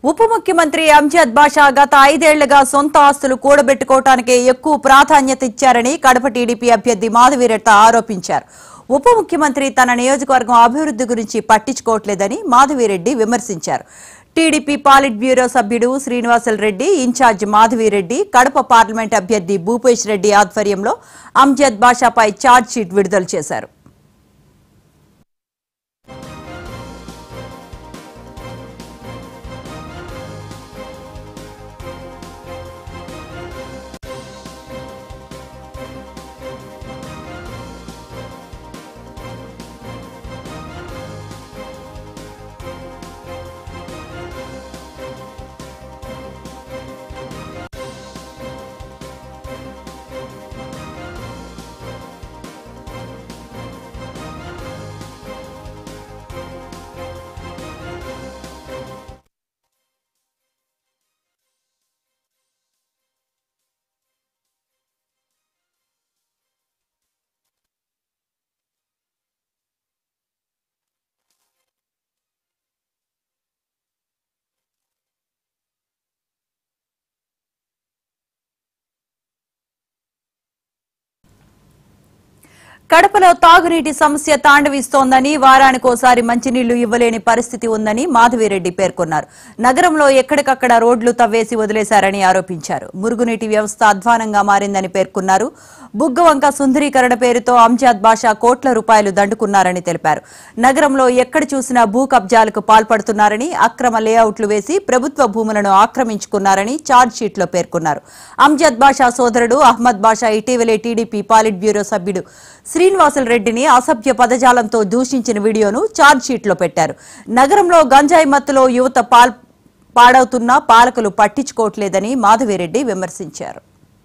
ఉప ముఖ్యమంత్రి అంజద్ బాషా గత ఐదేళ్లుగా సొంత ఆస్తులు కూడబెట్టుకోవటానికే ఎక్కువ ప్రాధాన్యత ఇచ్చారని కడప టీడీపీ అభ్యర్థి మాధవిరెడ్డి ఆరోపించారు ఉప ముఖ్యమంత్రి తన నియోజకవర్గం అభివృద్ధి గురించి పట్టించుకోవట్లేదని మాధవిరెడ్డి విమర్శించారు టీడీపీ పాలిట్ బ్యూరో సభ్యుడు శ్రీనివాసులు రెడ్డి ఇన్ఛార్జ్ మాధవిరెడ్డి కడప పార్లమెంట్ అభ్యర్థి భూపేష్ రెడ్డి ఆధ్వర్యంలో అంజద్ బాషాపై ఛార్జ్ షీట్ విడుదల చేశారు కడపలో తాగునీటి సమస్య తాండవిస్తోందని వారానికోసారి మంచినీళ్లు ఇవ్వలేని పరిస్థితి ఉందని మాధవిరెడ్డి పేర్కొన్నారు నగరంలో ఎక్కడికక్కడ రోడ్లు తవ్వేసి వదిలేశారని ఆరోపించారు మురుగునీటి వ్యవస్థ అధ్వానంగా మారిందని పేర్కొన్నారు బుగ్గవంక సుందరీకరణ పేరుతో అంజాద్ బాషా కోట్ల రూపాయలు దండుకున్నారని తెలిపారు నగరంలో ఎక్కడ చూసినా భూ కబ్జాలకు పాల్పడుతున్నారని అక్రమ లేఅవుట్లు వేసి ప్రభుత్వ భూములను ఆక్రమించుకున్నారని ఛార్జ్ షీట్లో పేర్కొన్నారు అంజద్ బాషా సోదరుడు అహ్మద్ బాషా ఇటీవలే టీడీపీ పాలిట్ బ్యూరో సభ్యుడు శ్రీనివాసులు రెడ్డిని అసభ్య పదజాలంతో దూషించిన వీడియోను ఛార్జ్ షీట్లో పెట్టారు నగరంలో గంజాయి మత్తులో యువత పాల్ పాడవుతున్నా పాలకులు పట్టించుకోవట్లేదని మాధవిరెడ్డి విమర్శించారు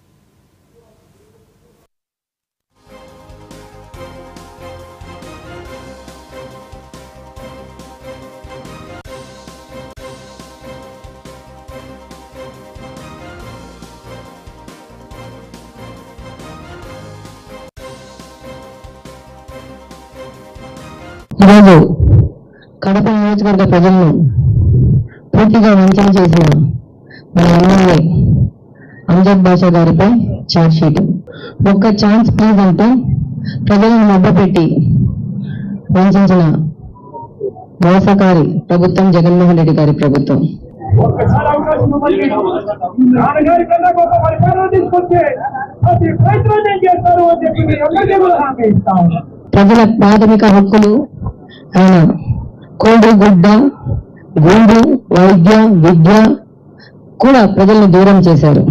ఈరోజు కడప నియోజకవర్గ ప్రజలను పూర్తిగా వంచన చేసిన మన ఎమ్మెల్యే అంజద్ బాషా గారిపై ఛార్జ్ షీట్ ఒక్క ఛాన్స్ ప్లీజ్ అంటూ ప్రజలను మభ్యపెట్టి వంచిన మోసకారి ప్రభుత్వం జగన్మోహన్ రెడ్డి గారి ప్రభుత్వం ఒక్కసారి అవకాశం ఇవ్వండి నాన్నగారి కన్నా గొప్ప పరిపాలన తీసుకొచ్చే ప్రతి ప్రయత్నం నేను చేస్తాను అని చెప్పి మీ అందరికీ కూడా హామీ ఇస్తాను ప్రజల ప్రాథమిక హక్కులు ఆయన కోడి గుడ్డ గూడు వైద్య విద్య కూడా ప్రజలను దూరం చేశారు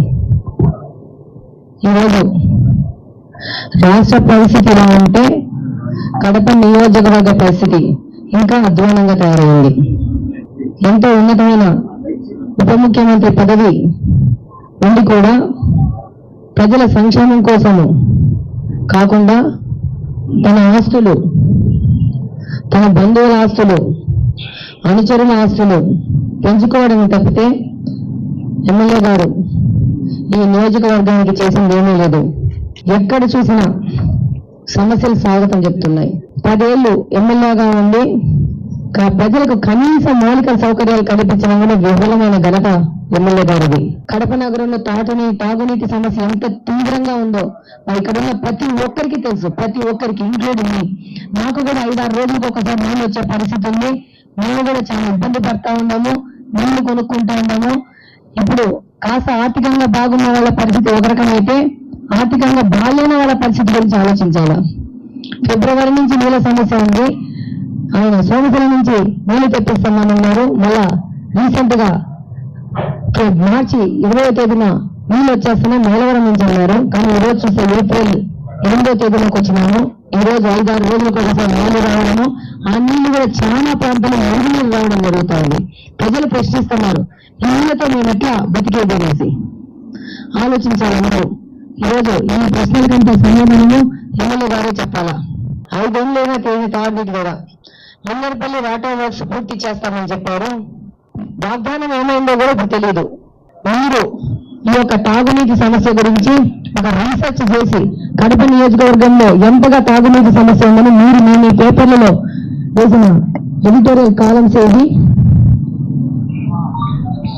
ఈరోజు రాష్ట్ర పరిస్థితి ఎలా ఉంటే కడప నియోజకవర్గ పరిస్థితి ఇంకా అధ్వానంగా తయారైంది ఎంతో ఉన్నతమైన ఉప ముఖ్యమంత్రి పదవి ఉండి కూడా ప్రజల సంక్షేమం కోసము కాకుండా తన ఆస్తులు తన బంధువుల ఆస్తులు అనుచరుల ఆస్తులు పెంచుకోవడం తప్పితే ఎమ్మెల్యే గారు ఈ నియోజకవర్గానికి చేసింది ఏమీ లేదు ఎక్కడ చూసినా సమస్యలు స్వాగతం చెప్తున్నాయి పదేళ్లు ఎమ్మెల్యేగా ఉండి కా- ప్రజలకు కనీస మౌలిక సౌకర్యాలు కల్పించడం కూడా విఫలమైన ఘనత ఎమ్మెల్యే గారిది కడప నగరంలో తాగునీ తాగునీటి సమస్య ఎంత తీవ్రంగా ఉందో మరి ఇక్కడ ఉన్న ప్రతి ఒక్కరికి తెలుసు ప్రతి ఒక్కరికి ఇంక్లూడింగ్ మీ నాకు కూడా ఐదారు రోజులకు ఒకసారి నీళ్ళు వచ్చే పరిస్థితి ఉంది మేము కూడా చాలా ఇబ్బంది పడతా ఉన్నాము నీళ్లు కొనుక్కుంటా ఉన్నాము ఇప్పుడు కాస్త ఆర్థికంగా బాగున్న వాళ్ళ పరిస్థితి ఒక రకమైతే ఆర్థికంగా బాగాలేని వాళ్ళ పరిస్థితి గురించి ఆలోచించాలా ఫిబ్రవరి నుంచి నీళ్ళ సమస్య ఉంది ఆయన సోమశిల నుంచి నీళ్లు తెప్పిస్తున్నామన్నారు మళ్ళా రీసెంట్ గా ఫెబ్- మార్చి ఇరవై తేదీన నీళ్ళు వచ్చేస్తున్నాయి మైలవరం నుంచి అన్నారు కానీ ఈ రోజు చూస్తే ఏప్రిల్ ఎనిమిదో తేదీలోకి వచ్చినాము ఈ రోజు ఐదారు రోజులకు ఒకసారి నీళ్లు రావడము ఆ నీళ్లు కూడా చాలా ప్రాంతాల్లో మురుగు నీళ్ళు రావడం జరుగుతుంది ప్రజలు ప్రశ్నిస్తున్నారు ఈ నీళ్లతో మేము ఎట్లా బతికేది అనేసి ఆలోచించాలన్నారు ఈరోజు ఈ ప్రశ్నల కంటే సమాధానము ఎమ్మెల్యే గారే చెప్పాలా ఐదేళ్ళైనా తేని తాగునీటి కూడా మంగళపల్లి వాటర్ వర్క్స్ పూర్తి చేస్తామని చెప్పారు వాగ్దానం ఏమైందో కూడా ఇప్పుడు తెలియదు మీరు ఈ యొక్క తాగునీటి సమస్య గురించి ఒక రీసెర్చ్ చేసి కడప నియోజకవర్గంలో ఎంతగా తాగునీటి సమస్య ఉందని మీరు మీ మీ పేపర్లలో వేసిన ఎడిటోరియల్ కాలమ్స్ ఏది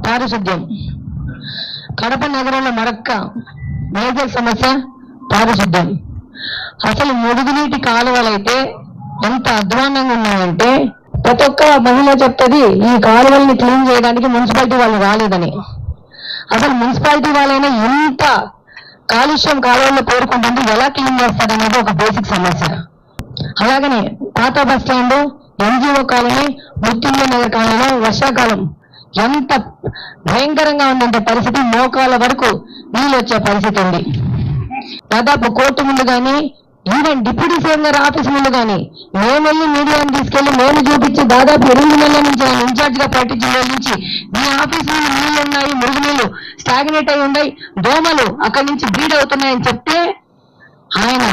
పారిశుద్ధ్యం కడప నగరంలో మరొక్క మేజర్ సమస్య పారిశుద్ధ్యం అసలు మురుగునీటి కాలువలైతే ఎంత అధ్వానంగా ఉన్నాయంటే ప్రతి ఒక్క మహిళ చెప్తుంది ఈ కాలువల్ని క్లీన్ చేయడానికి మున్సిపాలిటీ వాళ్ళు రాలేదని అసలు మున్సిపాలిటీ వాళ్ళైనా ఎంత కాలుష్యం కాలువల్లో పేరుకుంటుంటే ఎలా క్లీన్ చేస్తారనేది ఒక బేసిక్ సమస్య అలాగనే పాత బస్ స్టాండ్ ఎన్జిఓ కాలనీ ముత్తింల నగర్ కాలనీలో వర్షాకాలం ఎంత భయంకరంగా ఉందంటే పరిస్థితి మోకాల వరకు నీళ్ళు వచ్చే పరిస్థితి ఉంది దాదాపు కోర్టు ముందు కానీ ఈవెన్ డిప్యూటీ సీఎం గారి ఆఫీస్ ముందు కానీ మేము వెళ్ళి మీడియాని తీసుకెళ్లి మేము చూపించి దాదాపు ఎనిమిది నెలల నుంచి ఆయన ఇన్ఛార్జ్ గా పార్టీ జిల్లాల నుంచి మీ ఆఫీస్ నుండి నీళ్లు ఉన్నాయి మురుగు నీళ్లు స్టాగ్నేట్ అయి ఉన్నాయి దోమలు అక్కడి నుంచి బ్రీడ్ అవుతున్నాయని చెప్తే ఆయన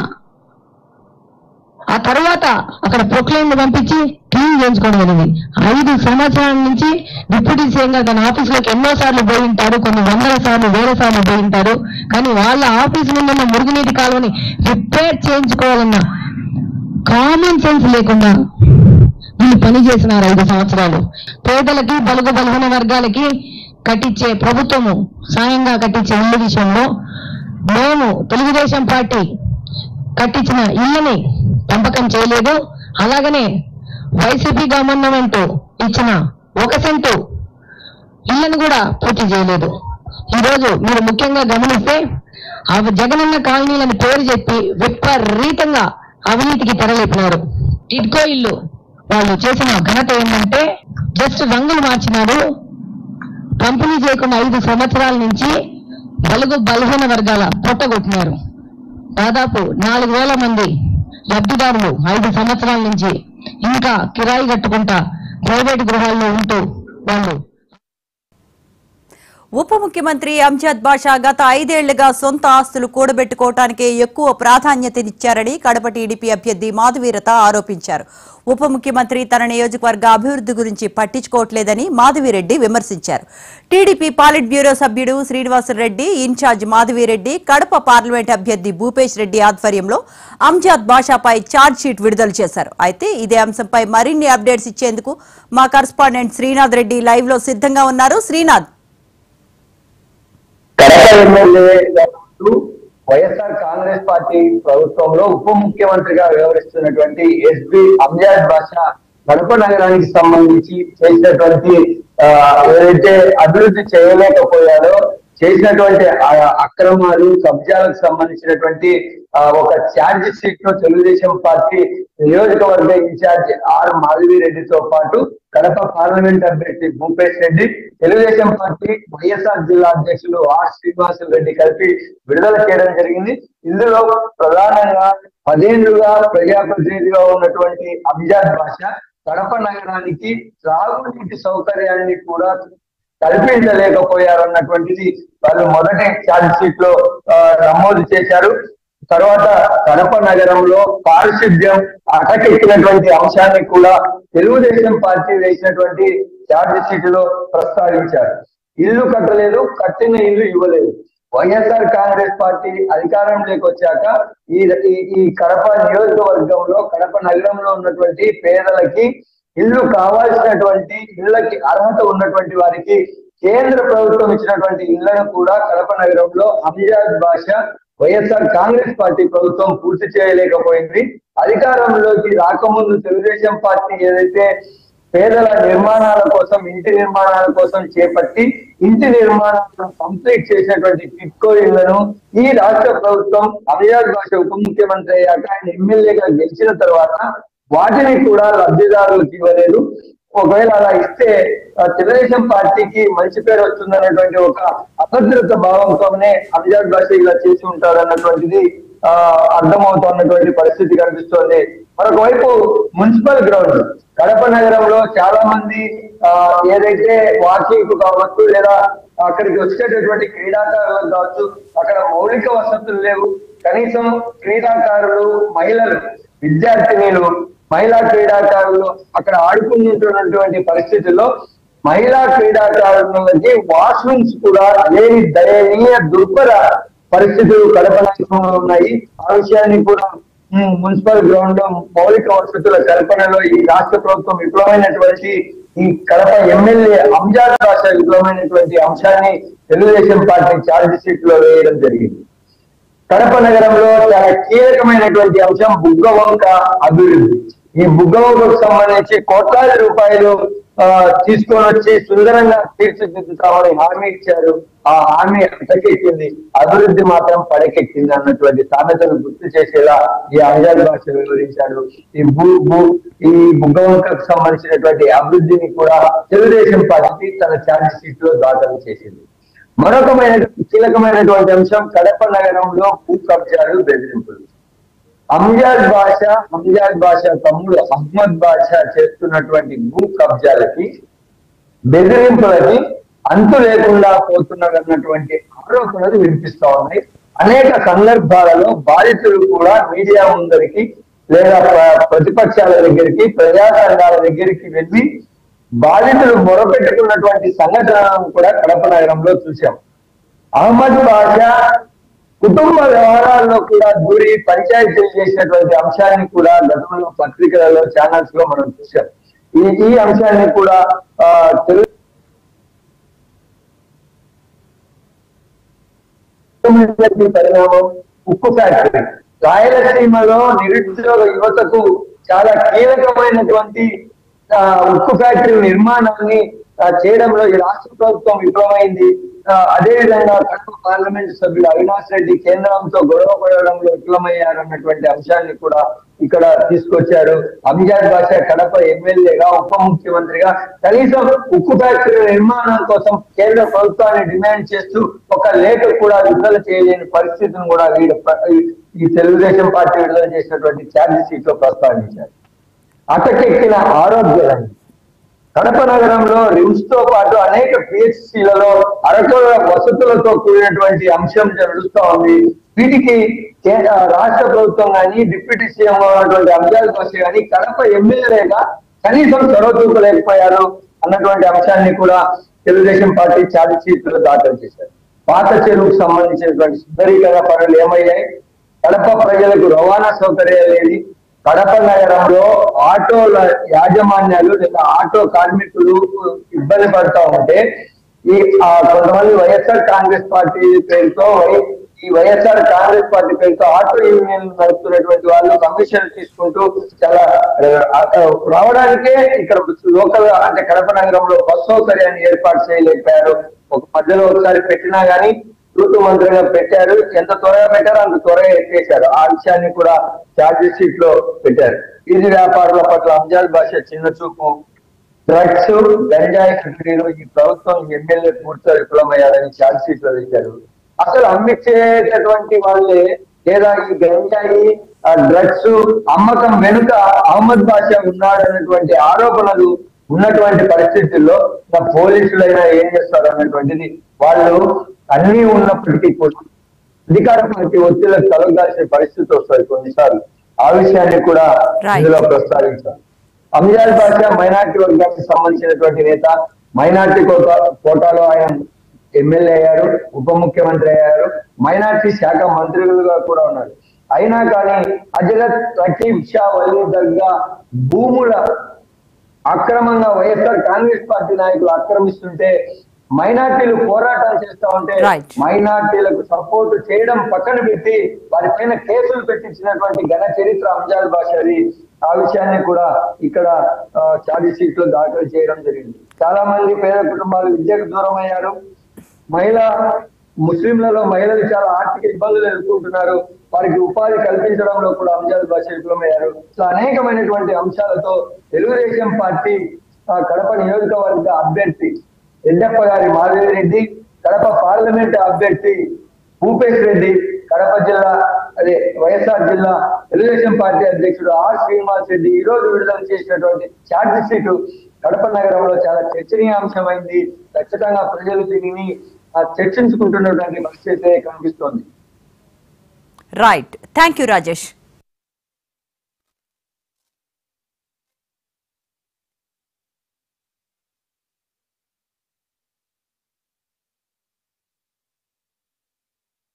ఆ తర్వాత అక్కడ ప్రొక్లైన్ పంపించి క్లీన్ చేయించుకోవడం జరిగింది ఐదు సంవత్సరాల నుంచి డిప్యూటీ సీఎం గారు తన ఆఫీస్ లోకి ఎన్నో సార్లు పోయి ఉంటారు కొన్ని వందల సార్లు వేల సార్లు పోయి ఉంటారు కానీ వాళ్ళ ఆఫీస్ ముందు ఉన్న మురుగునీటి కాలువని రిపేర్ చేయించుకోవాలన్న కామన్ సెన్స్ లేకుండా వీళ్ళు పని చేసినారు ఐదు సంవత్సరాలు పేదలకి బలుగు బలహీన వర్గాలకి కట్టించే ప్రభుత్వము సాయంగా కట్టించే ఇల్లు విషయంలో మేము తెలుగుదేశం పార్టీ కట్టించిన ఇళ్ళని పెంపకం చేయలేదు అలాగనే వైసీపీ గవర్నమెంట్ ఇచ్చిన ఒక సెంటు ఇళ్లను కూడా పూర్తి చేయలేదు ఈ రోజు మీరు ముఖ్యంగా గమనిస్తే ఆ జగనన్న కాలనీలని పేరు చెప్పి విపరీతంగా అవినీతికి తెరలేపినారు ఇడ్కో ఇల్లు వాళ్ళు చేసిన ఘనత ఏంటంటే జస్ట్ రంగులు మార్చినారు పంపిణీ చేయకుండా ఐదు సంవత్సరాల నుంచి బలుగు బలహీన వర్గాల పొట్టగొట్టినారు దాదాపు నాలుగు వేల మంది లబ్ధిదారులు ఐదు సంవత్సరాల నుంచి ఇంకా కిరాయి కట్టుకుంటా ప్రైవేట్ గృహాల్లో ఉంటూ వాళ్ళు ఉప ముఖ్యమంత్రి అంజద్ బాషా గత ఐదేళ్లుగా సొంత ఆస్తులు కూడబెట్టుకోవటానికే ఎక్కువ ప్రాధాన్యతనిచ్చారని కడప టీడీపీ అభ్యర్థి మాధవీరత ఆరోపించారు ఉప ముఖ్యమంత్రి తన నియోజకవర్గ అభివృద్ధి గురించి పట్టించుకోవట్లేదని మాధవిరెడ్డి విమర్శించారు టీడీపీ పాలిట్ బ్యూరో సభ్యుడు శ్రీనివాసరెడ్డి ఇన్ఛార్జ్ మాధవిరెడ్డి కడప పార్లమెంట్ అభ్యర్థి భూపేష్ రెడ్డి ఆధ్వర్యంలో అంజాద్ బాషాపై ఛార్జ్ షీట్ విడుదల చేశారు అయితే ఇదే అంశంపై మరిన్ని అప్డేట్స్ ఇచ్చేందుకు మా కరస్పాండెంట్ శ్రీనాథ్ రెడ్డి లైవ్ లో సిద్ధంగా ఉన్నారు శ్రీనాథ్ కడప ఎమ్మెల్యేగా ఉంటూ వైఎస్ఆర్ కాంగ్రెస్ పార్టీ ప్రభుత్వంలో ఉప ముఖ్యమంత్రిగా వ్యవహరిస్తున్నటువంటి ఎస్బి అంజాద్ బాషా కడప నగరానికి సంబంధించి చేసినటువంటి ఆ, ఏదైతే అభివృద్ధి చేయలేకపోయారో చేసినటువంటి ఆ అక్రమాలు కబ్జాలకు సంబంధించినటువంటి ఆ, ఒక ఛార్జ్ షీట్ ను తెలుగుదేశం పార్టీ నియోజకవర్గ ఇన్ఛార్జ్ ఆర్ మాధవి రెడ్డితో పాటు కడప పార్లమెంట్ అభ్యర్థి భూపేష్ రెడ్డి తెలుగుదేశం పార్టీ వైఎస్ఆర్ జిల్లా అధ్యక్షులు ఆర్ శ్రీనివాసులు రెడ్డి కలిపి విడుదల చేయడం జరిగింది ఇందులో ప్రధానంగా పదేళ్లుగా ప్రజాప్రతినిధిగా ఉన్నటువంటి అంజాద్ భాష కడప నగరానికి త్రాగునీటి సౌకర్యాన్ని కూడా కల్పించలేకపోయారు అన్నటువంటిది వాళ్ళు మొదటి ఛార్జ్ షీట్ లో ఆ, నమోదు చేశారు తర్వాత కడప నగరంలో పారిశుద్ధ్యం అటకెక్కినటువంటి అంశాన్ని కూడా తెలుగుదేశం పార్టీ వేసినటువంటి ఛార్జ్ షీట్ లో ప్రస్తావించారు ఇల్లు కట్టలేదు కట్టిన ఇల్లు ఇవ్వలేదు వైఎస్ఆర్ కాంగ్రెస్ పార్టీ అధికారంలోకి వచ్చాక ఈ ఈ- ఈ కడప నియోజకవర్గంలో కడప నగరంలో ఉన్నటువంటి పేదలకి ఇల్లు కావాల్సినటువంటి ఇళ్ళకి అర్హత ఉన్నటువంటి వారికి కేంద్ర ప్రభుత్వం ఇచ్చినటువంటి ఇళ్లను కూడా కడప నగరంలో అంజాద్ భాష వైఎస్ఆర్ కాంగ్రెస్ పార్టీ ప్రభుత్వం పూర్తి చేయలేకపోయింది అధికారంలోకి రాకముందు తెలుగుదేశం పార్టీ ఏదైతే పేదల నిర్మాణాల కోసం ఇంటి నిర్మాణాల కోసం చేపట్టి ఇంటి నిర్మాణాలను కంప్లీట్ చేసినటువంటి టిట్కో ఇళ్లను ఈ రాష్ట్ర ప్రభుత్వం అమయాద్ భాష ఉప ముఖ్యమంత్రి అయ్యాక ఆయన ఎమ్మెల్యేగా గెలిచిన తర్వాత వాటిని కూడా లబ్ధిదారులకు ఇవ్వలేదు ఒకవేళ అలా ఇస్తే ఆ, తెలుగుదేశం పార్టీకి మంచి పేరు వస్తుందన్నటువంటి ఒక అభద్రత భావంతోనే అమజాద్ భాష ఇలా చేసి ఉంటారు అన్నటువంటిది ఆ అర్థమవుతున్నటువంటి పరిస్థితి కనిపిస్తోంది మరొక వైపు మున్సిపల్ గ్రౌండ్ కడప నగరంలో చాలా మంది ఆ ఏదైతే వాకింగ్ కావచ్చు లేదా అక్కడికి వచ్చేటటువంటి క్రీడాకారులకు కావచ్చు అక్కడ మౌలిక వసతులు లేవు కనీసం క్రీడాకారులు మహిళలు విద్యార్థినిలు మహిళా క్రీడాకారులు అక్కడ ఆడుకుంటున్నటువంటి పరిస్థితుల్లో మహిళా క్రీడాకారులకి వాష్రూమ్స్ కూడా లేని దయనీయ దుర్భర పరిస్థితులు కడప నగరంలో ఉన్నాయి ఆ విషయాన్ని కూడా ఉమ్, మున్సిపల్ గ్రౌండ్ లో మౌలిక వసతుల కల్పనలో ఈ రాష్ట్ర ప్రభుత్వం విఫలమైనటువంటి ఈ కడప ఎమ్మెల్యే అంజాద్ భాష విధమైనటువంటి అంశాన్ని తెలుగుదేశం పార్టీ ఛార్జ్ షీట్ లో వేయడం జరిగింది కడప నగరంలో చాలా కీలకమైనటువంటి అంశం బుగ్గవంక అభివృద్ధి ఈ బుగ్గవంకకు సంబంధించి కోట్లాది రూపాయలు ఆ, తీసుకొని వచ్చి సుందరంగా తీర్చిదిద్దుతామని హామీ ఇచ్చారు ఆ హామీ అటకెక్కింది అభివృద్ధి మాత్రం పడకెక్కింది అన్నటువంటి సామెతను గుర్తు చేసేలా ఈ అంజాద్ భాష వివరించారు ఈ భూ భూ ఈ బుగ్గవంకకు సంబంధించినటువంటి అభివృద్ధిని కూడా తెలుగుదేశం పార్టీ తన ఛార్జ్ షీట్ లో దాఖలు చేసింది మరొకమైన కీలకమైనటువంటి అంశం కడప నగరంలో భూ కబ్జాలు బెదిరింపులు అంజాద్ భాష అంజాద్ భాష తమ్ముడు అహ్మద్ భాష చేస్తున్నటువంటి భూ కబ్జాలకి బెదిరింపులకి అంతు లేకుండా పోతున్నదన్నటువంటి ఆరోపణలు వినిపిస్తా ఉన్నాయి అనేక సందర్భాలలో బాధితులు కూడా మీడియా ముందరికి లేదా ప్ర- ప్రతిపక్షాల దగ్గరికి ప్రజా సంఘాల దగ్గరికి వెళ్ళి బాధితులు మొరపెట్టుకున్నటువంటి సంఘటనలను కూడా కడప నగరంలో చూశాం అహ్మద్ బాషా కుటుంబ వ్యవహారాల్లో కూడా దూరి పంచాయతీలు చేసినటువంటి అంశాన్ని కూడా గతంలో పత్రికలలో ఛానల్స్ లో మనం చూసాం ఈ ఈ అంశాన్ని కూడా ఆ, తెలుగు పరిణామం ఉక్కు ఫ్యాక్టరీ రాయలసీమలో నిరుద్యోగ యువతకు చాలా కీలకమైనటువంటి ఆ, ఉక్కు ఫ్యాక్టరీ నిర్మాణాన్ని ఆ, చేయడంలో ఈ రాష్ట్ర ప్రభుత్వం విఫలమైంది ఆ, అదేవిధంగా కడప పార్లమెంట్ సభ్యుడు అవినాష్ రెడ్డి కేంద్రంతో గొడవ పడడంలో విఫలమయ్యారు అన్నటువంటి అంశాన్ని కూడా ఇక్కడ తీసుకొచ్చారు అంజాద్ భాష కడప ఎమ్మెల్యేగా ఉప ముఖ్యమంత్రిగా కనీసం ఉక్కు ఫ్యాక్టరీ నిర్మాణం కోసం కేంద్ర ప్రభుత్వాన్ని డిమాండ్ చేస్తూ ఒక లేఖ కూడా విడుదల చేయలేని పరిస్థితిని కూడా వీడు ప్ర- ఈ- ఈ తెలుగుదేశం పార్టీ విడుదల చేసినటువంటి ఛార్జ్ షీట్ లో ప్రస్తావించారు అటకెక్కిన ఆరోగ్య రంగం కడప నగరంలో రిమ్స్ తో పాటు అనేక పిహెచ్సిలలో అరకొర వసతులతో కూడినటువంటి అంశం నడుస్తూ ఉంది వీటికి కే- ఆ, రాష్ట్ర ప్రభుత్వం కానీ డిప్యూటీ సీఎం ఉన్నటువంటి అంశాల కోసం కానీ కడప ఎమ్మెల్యేగా కనీసం చొరవ చూపలేకపోయారు అన్నటువంటి అంశాన్ని కూడా తెలుగుదేశం పార్టీ ఛార్జ్ షీట్ లో దాఖలు చేశారు పాత చెరువుకు సంబంధించినటువంటి సుందరీకరణ పనులు ఏమయ్యాయి కడప ప్రజలకు రవాణా సౌకర్యాలు ఏది కడప నగరంలో ఆటోల యాజమాన్యాలు లేదా ఆటో కార్మికులు ఇబ్బంది పడతా ఉంటే ఈ ఆ కొంతమంది వైఎస్ఆర్ కాంగ్రెస్ పార్టీ పేరుతో వై- ఈ వైఎస్ఆర్ కాంగ్రెస్ పార్టీ పేరుతో ఆటో యూనియన్ నడుపుతున్నటువంటి వాళ్ళు కమిషన్ తీసుకుంటూ చాలా ఆ, ఆ, రావడానికే ఇక్కడ లోకల్ అంటే కడప నగరంలో బస్ సౌకర్యాన్ని ఏర్పాటు చేయలేకపోయారు ఒక మధ్యలో ఒకసారి పెట్టినా గానీ తూతు మంత్రిగా పెట్టారు ఎంత త్వరగా పెట్టారో అంత త్వరగా ఎత్తేశారు ఆ విషయాన్ని కూడా ఛార్జ్ షీట్ లో పెట్టారు వీధి వ్యాపారుల పట్ల అంజాద్ భాష చిన్న చూపు డ్రగ్స్ గంజాయి కంపెనీలు ఈ ప్రభుత్వం ఎమ్మెల్యే పూర్తిగా విఫలమయ్యారని ఛార్జ్ షీట్ లో పెట్టారు అసలు అమ్మించేటటువంటి వాళ్ళే లేదా ఈ గంజాయి డ్రగ్స్ అమ్మకం వెనుక అహ్మద్ బాషా ఉన్నాడన్నటువంటి ఆరోపణలు ఉన్నటువంటి పరిస్థితుల్లో నా పోలీసులైనా ఏం చేస్తారు అన్నటువంటిది వాళ్ళు అన్ని ఉన్నప్పటికీ కూడా అధికార పార్టీ ఒత్తిళ్లకు తలగాల్సిన పరిస్థితి వస్తుంది కొన్నిసార్లు ఆ విషయాన్ని కూడా Right. ఇందులో ప్రస్తావించారు అంజాద్ బాషా మైనార్టీ వర్గానికి సంబంధించినటువంటి నేత మైనార్టీ కోటా కోటాలో ఆయన ఎమ్మెల్యే అయ్యారు ఉప ముఖ్యమంత్రి అయ్యారు మైనార్టీ శాఖ మంత్రులుగా కూడా ఉన్నారు అయినా కానీ హజరత్ రకీబ్ షా వలీ దర్గా భూముల అక్రమంగా వైఎస్ఆర్ కాంగ్రెస్ పార్టీ నాయకులు ఆక్రమిస్తుంటే మైనార్టీలు పోరాటాలు చేస్తా ఉంటే Right. మైనార్టీలకు సపోర్ట్ చేయడం పక్కన పెట్టి వారిపైన కేసులు పెట్టించినటువంటి ఘన చరిత్ర అంజాద్ బాషాది ఆ విషయాన్ని కూడా ఇక్కడ ఛార్జ్ షీట్ లో దాఖలు చేయడం జరిగింది చాలా మంది పేద కుటుంబాలు విద్యకు దూరం అయ్యారు మహిళా ముస్లింలలో మహిళలు చాలా ఆర్థిక ఇబ్బందులు ఎదుర్కొంటున్నారు వారికి ఉపాధి కల్పించడంలో కూడా అంజాద్ భాష విఫలమయ్యారు ఇట్లా అనేకమైనటువంటి అంశాలతో తెలుగుదేశం పార్టీ ఆ, కడప నియోజకవర్గ అభ్యర్థి ఎల్లప్ప గారి మాధవి రెడ్డి కడప పార్లమెంట్ అభ్యర్థి భూపేష్ రెడ్డి కడప జిల్లా అదే వైఎస్ఆర్ జిల్లా తెలుగుదేశం పార్టీ అధ్యక్షుడు ఆర్ శ్రీనివాస్ రెడ్డి ఈ రోజు విడుదల చేసినటువంటి ఛార్జ్ షీట్ కడప నగరంలో చాలా చర్చనీయాంశమైంది ఖచ్చితంగా ప్రజలు దీనిని ఆ, చర్చించుకుంటున్నటువంటి పరిస్థితి కనిపిస్తోంది రైట్ థ్యాంక్ యూ రాజేష్